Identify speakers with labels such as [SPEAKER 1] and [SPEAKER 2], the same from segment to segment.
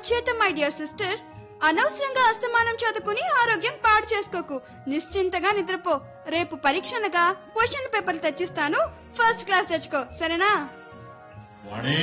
[SPEAKER 1] చేత my dear sister అనవసరంగా అస్తమానం చదువుకుని ఆరోగ్యం పాడు చేసుకోకు నిశ్చింతగా నిద్రపో రేపు పరీక్షనగా క్వశ్చన్ పేపర్ తెచ్చిస్తాను ఫస్ట్ క్లాస్ తెచ్చుకో సరేనా
[SPEAKER 2] వాణి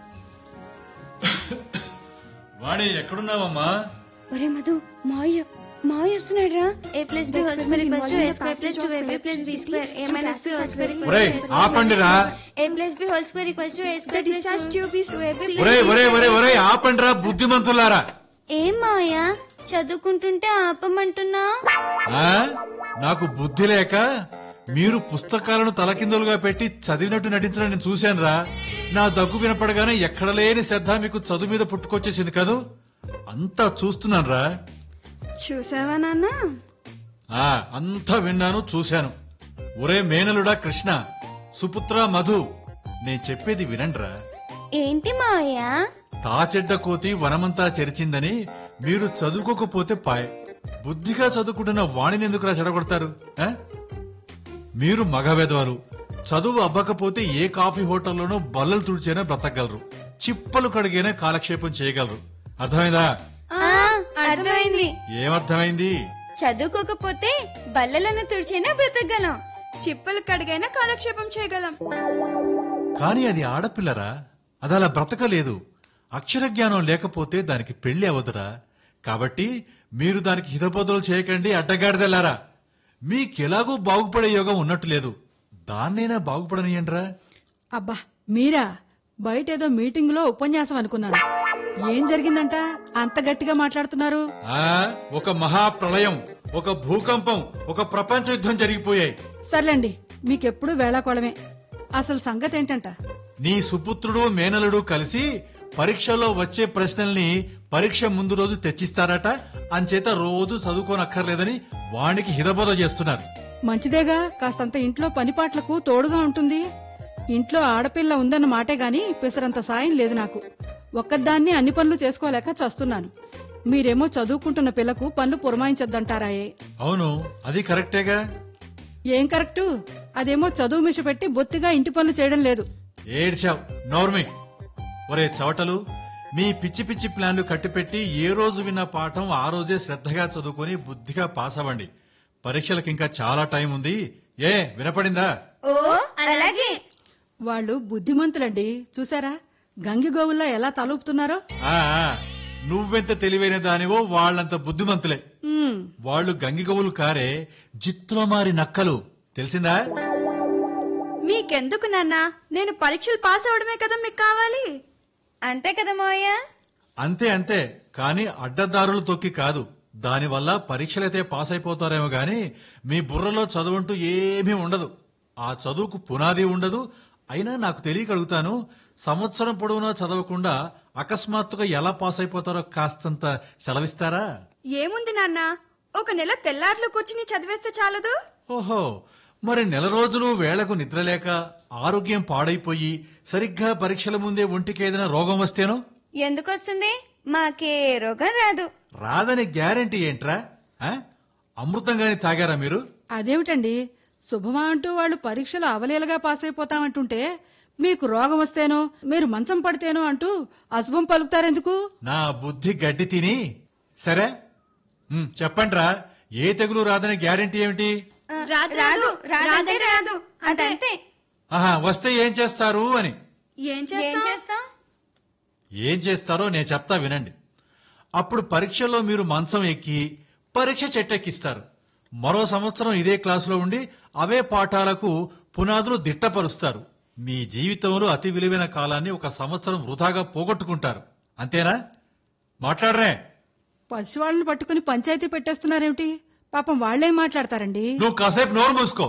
[SPEAKER 2] వాణి ఎక్కడున్నావమ్మా
[SPEAKER 3] ఒరే మధు మావయ్య మావయ్య వస్తున్నాడు రా A plus B whole square equals to A square plus two AB plus B square A minus B whole square equals
[SPEAKER 2] ఒరేయ్ ఆపండిరా
[SPEAKER 3] A plus B whole square equals to A square plus two AB
[SPEAKER 2] ఒరేయ్ ఒరేయ్ ఒరేయ్ ఒరేయ్ ఆపండిరా బుద్ధిమంతులారా
[SPEAKER 3] ఏం మావయ్య చదువుకుంటుంటే ఆపమంటున్నా
[SPEAKER 2] ఆ? నాకు బుద్ధి లేక మీరు పుస్తకాలను తలకిందులుగా పెట్టి చదివినట్టు నటించడం నేను చూశానురా నా దగ్గు వినపడగానే ఎక్కడ లేని శ్రద్ధ మీకు చదువు మీద పుట్టుకొచ్చేసింది కదూ అంతా చూస్తున్నానురా
[SPEAKER 1] చూసావా నాన్న
[SPEAKER 2] ఆ అంతా విన్నాను చూశాను ఒరే మేనలుడా కృష్ణ సుపుత్ర మధు నేను చెప్పేది వినండ్రా
[SPEAKER 3] ఏంటి మావయ్య
[SPEAKER 2] తాచెడ్డ కోతి వనమంతా చెరిచిందని మీరు చదువుకోకపోతే పాయ్ బుద్ధిగా చదువుకుంటున్న వాణిని ఎందుకురా చెడగొడతారు ఆ? మీరు మగవెదవలు చదువు అవ్వకపోతే ఏ కాఫీ హోటల్లోనో బల్లలు తుడిచైనా బ్రతకగలరు చిప్పలు కడిగైనా కాలక్షేపం చేయగలరు అర్థమైందా
[SPEAKER 3] ఆ, అర్థమైంది
[SPEAKER 2] ఏమర్థమైంది
[SPEAKER 3] చదువుకోకపోతే బల్లలను తుడిచైనా బ్రతకగలం
[SPEAKER 1] చిప్పలు కడిగైనా కాలక్షేపం చేయగలం
[SPEAKER 2] కానీ అది ఆడపిల్లరా అది అలా బ్రతకలేదు అక్షర జ్ఞానం లేకపోతే దానికి పెళ్లి అవదురా కాబట్టి మీరు దానికి హితబోధలు చేయకండి అడ్డగాడిదెల్లారా మీకెలాగూ బాగుపడే యోగం ఉన్నట్టు లేదు దాన్నైనా బాగుపడనియండ్రా
[SPEAKER 4] అబ్బా మీరా బయట ఏదో మీటింగ్ లో ఉపన్యాసం అనుకున్నాను ఏం జరిగిందంట అంత గట్టిగా మాట్లాడుతున్నారు
[SPEAKER 2] ఆ ఒక మహాప్రళయం ఒక భూకంపం ఒక ప్రపంచ యుద్ధం జరిగిపోయాయి
[SPEAKER 4] సర్లేండి మీకెప్పుడు వేళాకోళమే అసలు సంగతి ఏంటంట
[SPEAKER 2] నీ సుపుత్రుడు మేనలుడు కలిసి పరీక్షలో వచ్చే ప్రశ్నల్ని పరీక్ష ముందు రోజు తెచ్చిస్తారట అంచేత రోజు చదువుకోనక్కర్లేదని వానికి హితబోధ చేస్తున్నారు
[SPEAKER 4] మంచిదేగా కాస్తంత ఇంట్లో పనిపాట్లకు తోడుగా ఉంటుంది ఇంట్లో ఆడపిల్ల ఉందన్న మాటే గాని పిసరంత సాయం లేదు నాకు ఒక్కదాన్ని అన్ని పనులు చేసుకోలేక చస్తున్నాను మీరేమో చదువుకుంటున్న పిల్లకు పనులు పురమాయించద్దంటారాయే
[SPEAKER 2] అవును అది కరెక్టేగా
[SPEAKER 4] ఏం కరెక్టు అదేమో చదువు మిష పెట్టి బొత్తిగా ఇంటి పనులు చేయడం లేదు
[SPEAKER 2] ఏడ్చావ్ నోర్మి ఒరే చవటలు మీ పిచ్చి పిచ్చి ప్లాన్లు కట్టిపెట్టి ఏ రోజు విన్న పాఠం ఆ రోజే శ్రద్ధగా చదువుకొని బుద్ధిగా పాస్ అవ్వండి పరీక్షలకు ఇంకా చాలా టైం ఉంది ఏ వినపడిందా
[SPEAKER 3] ఓ అలాగే
[SPEAKER 4] వాళ్ళు బుద్ధిమంతులండి చూసారా గంగిగోవుల్లా ఎలా తలూపుతున్నారో
[SPEAKER 2] ఆ ఆ, నువ్వెంత తెలివైన దానివో వాళ్ళంత బుద్ధిమంతులే
[SPEAKER 4] ఉమ్,
[SPEAKER 2] వాళ్ళు గంగిగవులు కారే జిత్తులో మారి నక్కలు తెలిసిందా
[SPEAKER 1] మీకెందుకు నాన్న నేను పరీక్షలు పాస్ అవడమే కదా మీకు కావాలి
[SPEAKER 3] అంతే కదా మావయ్య
[SPEAKER 2] అంతే అంతే కాని అడ్డదారులు తొక్కి కాదు దానివల్ల పరీక్షలైతే పాస్ అయిపోతారేమో గాని మీ బుర్రలో చదువుంటూ ఏమీ ఉండదు ఆ చదువుకు పునాది ఉండదు అయినా నాకు తెలియగలుగుతాను సంవత్సరం పొడవునా చదవకుండా అకస్మాత్తుగా ఎలా పాస్ అయిపోతారో కాస్తంత సెలవిస్తారా
[SPEAKER 1] ఏముంది నాన్న ఒక నెల తెల్లార్లు కూర్చుని చదివేస్తే చాలదు
[SPEAKER 2] ఓహో మరి నెల రోజులు వేళకు నిద్రలేక ఆరోగ్యం పాడైపోయి సరిగ్గా పరీక్షల ముందే ఒంటికి ఏదైనా రోగం వస్తేనో
[SPEAKER 3] ఎందుకు వస్తుంది మాకే రోగం రాదు
[SPEAKER 2] రాదని గ్యారెంటీ ఏంట్రా ఆ? అమృతంగాని తాగారా మీరు
[SPEAKER 4] అదేమిటండి శుభమా అంటూ వాళ్ళు పరీక్షలు అవలీలగా పాస్ అయిపోతామంటుంటే మీకు రోగం వస్తేనో మీరు మంచం పడితేనో అంటూ అశుభం పలుకుతారెందుకు
[SPEAKER 2] నా బుద్ధి గడ్డి తిని సరే ఉమ్, చెప్పండ్రా ఏ తెగులు రాదని గ్యారెంటీ ఏమిటి
[SPEAKER 1] రాదు
[SPEAKER 3] రాదు రాదంటే రాదు అదంతే
[SPEAKER 2] ఆహా వస్తే ఏం చేస్తారు అని
[SPEAKER 1] ఏం
[SPEAKER 3] ఏం
[SPEAKER 1] చేస్తాం
[SPEAKER 3] చేస్తాం
[SPEAKER 2] ఏం చేస్తారో నేను చెప్తా వినండి అప్పుడు పరీక్షలో మీరు మంచం ఎక్కి పరీక్ష చెట్టెక్కిస్తారు మరో సంవత్సరం ఇదే క్లాసులో ఉండి అవే పాఠాలకు పునాదులు దిట్టపరుస్తారు మీ జీవితంలో అతి విలువైన కాలాన్ని ఒక సంవత్సరం వృధాగా పోగొట్టుకుంటారు అంతేనా మాట్లాడరే
[SPEAKER 4] పసివాళ్ళని పట్టుకుని పంచాయతీ పెట్టేస్తున్నారేమిటి పాపం వాళ్ళేం మాట్లాడతారండి
[SPEAKER 2] నువ్వు కాసేపు నోరు మూసుకో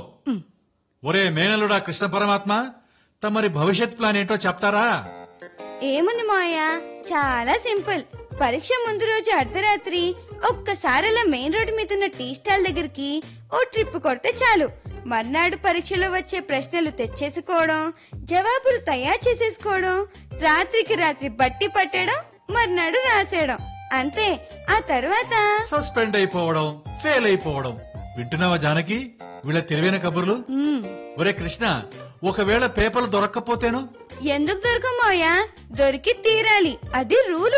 [SPEAKER 2] ఒరే మేనలుడా కృష్ణ పరమాత్మ తమరి భవిష్యత్ ప్లాన్ ఏంటో చెప్తారా
[SPEAKER 3] ఏముంది మావయ్య చాలా సింపుల్ పరీక్ష ముందు రోజు అర్ధరాత్రి ఒక్కసారి అలా మెయిన్ రోడ్డు మీద ఉన్న టీ స్టాల్ దగ్గరికి ఓ ట్రిప్ కొడితే చాలు మర్నాడు పరీక్షలో వచ్చే ప్రశ్నలు తెచ్చేసుకోవడం జవాబులు తయారు చేసేసుకోవడం రాత్రికి రాత్రి బట్టి పట్టడం మర్నాడు రాసేయడం అంతే ఆ తర్వాత
[SPEAKER 2] సస్పెండ్ అయిపోవడం ఫెయిల్ అయిపోవడం వింటున్నావా జానకి వీళ్ళ తెలివైన కబుర్లు
[SPEAKER 4] ఉమ్,
[SPEAKER 2] ఒరే కృష్ణ ఒకవేళ పేపర్లు దొరక్కపోతేను
[SPEAKER 3] ఎందుకు దొరకమోయా దొరికి తీరాలి అది రూలు